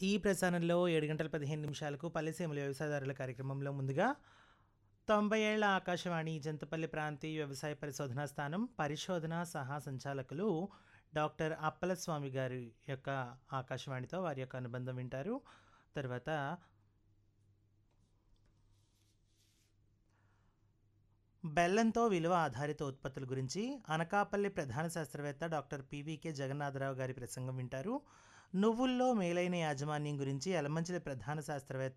ఈ ప్రసారంలో 7 గంటల 15 నిమిషాలకు పల్లెసీమల వ్యవసాయదారుల కార్యక్రమంలో ముందుగా 90 ఏళ్ల ఆకాశవాణి జంతపల్లి ప్రాంతీయ వ్యవసాయ పరిశోధనా స్థానం పరిశోధన సహా సంచాలకులు డాక్టర్ అప్పలస్వామి గారి యొక్క ఆకాశవాణితో వారి యొక్క అనుబంధం వింటారు. తర్వాత బెల్లంతో విలువ ఆధారిత ఉత్పత్తుల గురించి అనకాపల్లి ప్రధాన శాస్త్రవేత్త డాక్టర్ పివికే జగన్నాథరావు గారి ప్రసంగం వింటారు. నువ్వుల్లో మేలైన యాజమాన్యం గురించి యలమంచిలి ప్రధాన శాస్త్రవేత్త